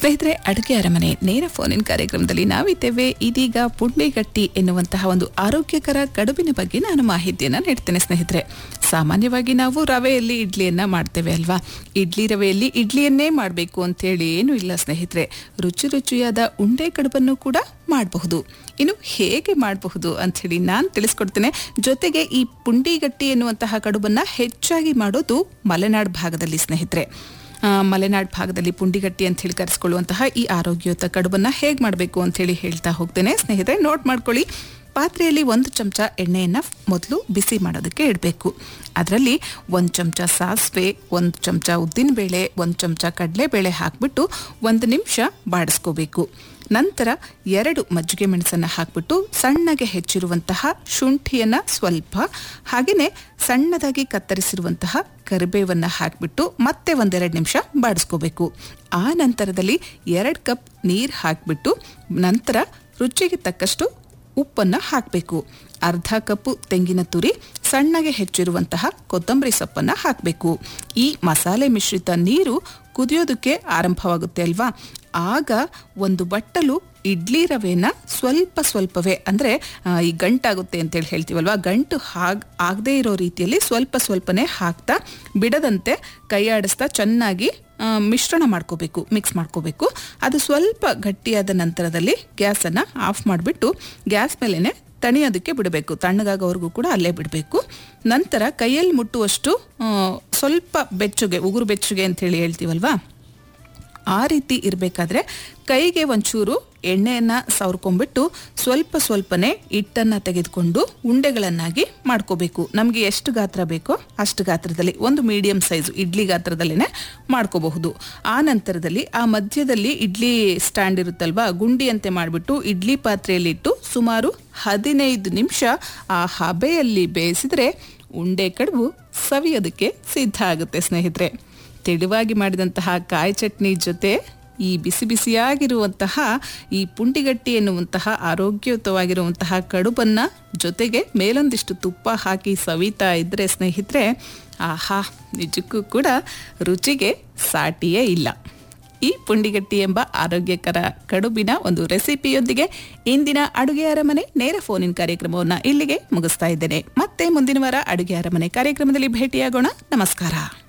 ಸ್ನೇಹಿತರೆ ಅಡುಗೆ ಅರಮನೆ ನೇರ ಫೋನಿನ್ ಕಾರ್ಯಕ್ರಮದಲ್ಲಿ ನಾವಿದ್ದೇವೆ ಇದೀಗ ಪುಂಡಿಗಟ್ಟಿ ಎನ್ನುವಂತಹ ಒಂದು ಆರೋಗ್ಯಕರ ಕಡುಬಿನ ಬಗ್ಗೆ ನಾನು ಮಾಹಿತಿಯನ್ನು ನೀಡ್ತೇನೆ ಸ್ನೇಹಿತರೆ ಸಾಮಾನ್ಯವಾಗಿ ನಾವು ರವೆಯಲ್ಲಿ ಇಡ್ಲಿಯನ್ನ ಮಾಡ್ತೇವೆ ಅಲ್ವಾ ಇಡ್ಲಿ ರವೆಯಲ್ಲಿ ಇಡ್ಲಿಯನ್ನೇ ಮಾಡಬೇಕು ಅಂತೇಳಿ ಏನೂ ಇಲ್ಲ ಸ್ನೇಹಿತರೆ ರುಚಿ ರುಚಿಯಾದ ಉಂಡೆ ಕಡುಬನ್ನು ಕೂಡ ಮಾಡಬಹುದು ಇನ್ನು ಹೇಗೆ ಮಾಡಬಹುದು ಅಂಥೇಳಿ ನಾನು ತಿಳಿಸ್ಕೊಡ್ತೇನೆ ಜೊತೆಗೆ ಈ ಪುಂಡಿಗಟ್ಟಿ ಎನ್ನುವಂತಹ ಕಡುಬನ್ನ ಹೆಚ್ಚಾಗಿ ಮಾಡೋದು ಮಲೆನಾಡು ಭಾಗದಲ್ಲಿ ಸ್ನೇಹಿತರೆ ಆ, ಮಲೆನಾಡು ಭಾಗದಲ್ಲಿ ಪುಂಡಿಗಟ್ಟಿ ಅಂತ ಹೇಳಿ ಕರೆಸ್ಕೊಳ್ಳುವಂತಹ ಈ ಆರೋಗ್ಯಯುತ ಕಡುಬನ್ನ ಹೇಗೆ ಮಾಡಬೇಕು ಅಂತ ಹೇಳಿ ಹೇಳ್ತಾ ಹೋಗ್ತೇನೆ ಸ್ನೇಹಿತರೆ ನೋಟ್ ಮಾಡ್ಕೊಳ್ಳಿ ಪಾತ್ರೆಯಲ್ಲಿ ಒಂದು ಚಮಚ ಎಣ್ಣೆಯನ್ನು ಮೊದಲು ಬಿಸಿ ಮಾಡೋದಕ್ಕೆ ಇಡಬೇಕು ಅದರಲ್ಲಿ ಒಂದು ಚಮಚ ಸಾಸಿವೆ ಒಂದು ಚಮಚ ಉದ್ದಿನಬೇಳೆ ಒಂದು ಚಮಚ ಕಡಲೆಬೇಳೆ ಹಾಕಿಬಿಟ್ಟು ಒಂದು ನಿಮಿಷ ಬಾಡಿಸ್ಕೋಬೇಕು ನಂತರ ಎರಡು ಮಜ್ಜಿಗೆ ಮೆಣಸನ್ನು ಹಾಕಿಬಿಟ್ಟು ಸಣ್ಣಗೆ ಹೆಚ್ಚಿರುವಂತಹ ಶುಂಠಿಯನ್ನು ಸ್ವಲ್ಪ ಹಾಗೆಯೇ ಸಣ್ಣದಾಗಿ ಕತ್ತರಿಸಿರುವಂತಹ ಕರಿಬೇವನ್ನು ಹಾಕಿಬಿಟ್ಟು ಮತ್ತೆ ಒಂದೆರಡು ನಿಮಿಷ ಬಾಡಿಸ್ಕೋಬೇಕು ಆ ನಂತರದಲ್ಲಿ ಎರಡು ಕಪ್ ನೀರು ಹಾಕಿಬಿಟ್ಟು ನಂತರ ರುಚಿಗೆ ತಕ್ಕಷ್ಟು ಉಪ್ಪನ್ನು ಹಾಕಬೇಕು ಅರ್ಧ ಕಪ್ಪು ತೆಂಗಿನ ತುರಿ ಸಣ್ಣಗೆ ಹೆಚ್ಚಿರುವಂತಹ ಕೊತ್ತಂಬರಿ ಸೊಪ್ಪನ್ನು ಹಾಕಬೇಕು ಈ ಮಸಾಲೆ ಮಿಶ್ರಿತ ನೀರು ಕುದಿಯೋದಕ್ಕೆ ಆರಂಭವಾಗುತ್ತೆ ಅಲ್ವಾ ಆಗ ಒಂದು ಬಟ್ಟಲು ಇಡ್ಲಿ ರವೆನ ಸ್ವಲ್ಪ ಸ್ವಲ್ಪವೇ ಅಂದರೆ ಈ ಗಂಟಾಗುತ್ತೆ ಅಂತೇಳಿ ಹೇಳ್ತೀವಲ್ವಾ ಗಂಟು ಹಾಗ್ ಆಗದೇ ಇರೋ ರೀತಿಯಲ್ಲಿ ಸ್ವಲ್ಪ ಸ್ವಲ್ಪನೇ ಹಾಕ್ತಾ ಬಿಡದಂತೆ ಕೈಯಾಡಿಸ್ತಾ ಚೆನ್ನಾಗಿ ಆ, ಮಿಶ್ರಣ ಮಾಡ್ಕೋಬೇಕು ಮಿಕ್ಸ್ ಮಾಡ್ಕೋಬೇಕು ಅದು ಸ್ವಲ್ಪ ಗಟ್ಟಿಯಾದ ನಂತರದಲ್ಲಿ ಗ್ಯಾಸನ್ನು ಆಫ್ ಮಾಡಿಬಿಟ್ಟು ಗ್ಯಾಸ್ ಮೇಲೇ ತಣಿಯೋದಕ್ಕೆ ಬಿಡಬೇಕು ತಣ್ಣಗಾಗೋವರೆಗೂ ಕೂಡ ಅಲ್ಲೇ ಬಿಡಬೇಕು ನಂತರ ಕೈಯಲ್ಲಿ ಮುಟ್ಟುವಷ್ಟು ಆ, ಸ್ವಲ್ಪ ಬೆಚ್ಚಗೆ ಉಗುರು ಬೆಚ್ಚಗೆ ಅಂತೇಳಿ ಹೇಳ್ತೀವಲ್ವಾ ಆ ರೀತಿ ಇರಬೇಕಾದ್ರೆ ಕೈಗೆ ಒಂಚೂರು ಎಣ್ಣೆಯನ್ನು ಸವರ್ಕೊಂಡ್ಬಿಟ್ಟು ಸ್ವಲ್ಪ ಸ್ವಲ್ಪನೇ ಹಿಟ್ಟನ್ನು ತೆಗೆದುಕೊಂಡು ಉಂಡೆಗಳನ್ನಾಗಿ ಮಾಡ್ಕೋಬೇಕು ನಮಗೆ ಎಷ್ಟು ಗಾತ್ರ ಬೇಕೋ ಅಷ್ಟು ಗಾತ್ರದಲ್ಲಿ ಒಂದು ಮೀಡಿಯಂ ಸೈಜು ಇಡ್ಲಿ ಗಾತ್ರದಲ್ಲೇ ಮಾಡ್ಕೋಬಹುದು ಆ ನಂತರದಲ್ಲಿ ಆ ಮಧ್ಯದಲ್ಲಿ ಇಡ್ಲಿ ಸ್ಟ್ಯಾಂಡ್ ಇರುತ್ತಲ್ವಾ ಗುಂಡಿಯಂತೆ ಮಾಡಿಬಿಟ್ಟು ಇಡ್ಲಿ ಪಾತ್ರೆಯಲ್ಲಿಟ್ಟು ಸುಮಾರು ಹದಿನೈದು ನಿಮಿಷ ಆ ಹಬೆಯಲ್ಲಿ ಬೇಯಿಸಿದ್ರೆ ಉಂಡೆ ಕಡುಬು ಸವಿಯೋದಕ್ಕೆ ಸಿದ್ಧ ಆಗುತ್ತೆ ಸ್ನೇಹಿತರೆ ತೆಳುವಾಗಿ ಮಾಡಿದಂತಹ ಕಾಯಿ ಚಟ್ನಿ ಜೊತೆ ಈ ಬಿಸಿ ಬಿಸಿಯಾಗಿರುವಂತಹ ಈ ಪುಂಡಿಗಟ್ಟಿ ಎನ್ನುವಂತಹ ಆರೋಗ್ಯಯುತವಾಗಿರುವಂತಹ ಕಡುಬನ್ನ ಜೊತೆಗೆ ಮೇಲೊಂದಿಷ್ಟು ತುಪ್ಪ ಹಾಕಿ ಸವಿತಾ ಇದ್ರೆ ಸ್ನೇಹಿತರೆ ಆಹಾ ನಿಜಕ್ಕೂ ಕೂಡ ರುಚಿಗೆ ಸಾಟಿಯೇ ಇಲ್ಲ ಈ ಪುಂಡಿಗಟ್ಟಿ ಎಂಬ ಆರೋಗ್ಯಕರ ಕಡುಬಿನ ಒಂದು ರೆಸಿಪಿಯೊಂದಿಗೆ ಇಂದಿನ ಅಡುಗೆ ಅರಮನೆ ನೇರ ಫೋನಿನ್ ಕಾರ್ಯಕ್ರಮವನ್ನು ಇಲ್ಲಿಗೆ ಮುಗಿಸ್ತಾ ಇದ್ದೇನೆ ಮತ್ತೆ ಮುಂದಿನ ವಾರ ಅಡುಗೆ ಅರಮನೆ ಕಾರ್ಯಕ್ರಮದಲ್ಲಿ ಭೇಟಿಯಾಗೋಣ ನಮಸ್ಕಾರ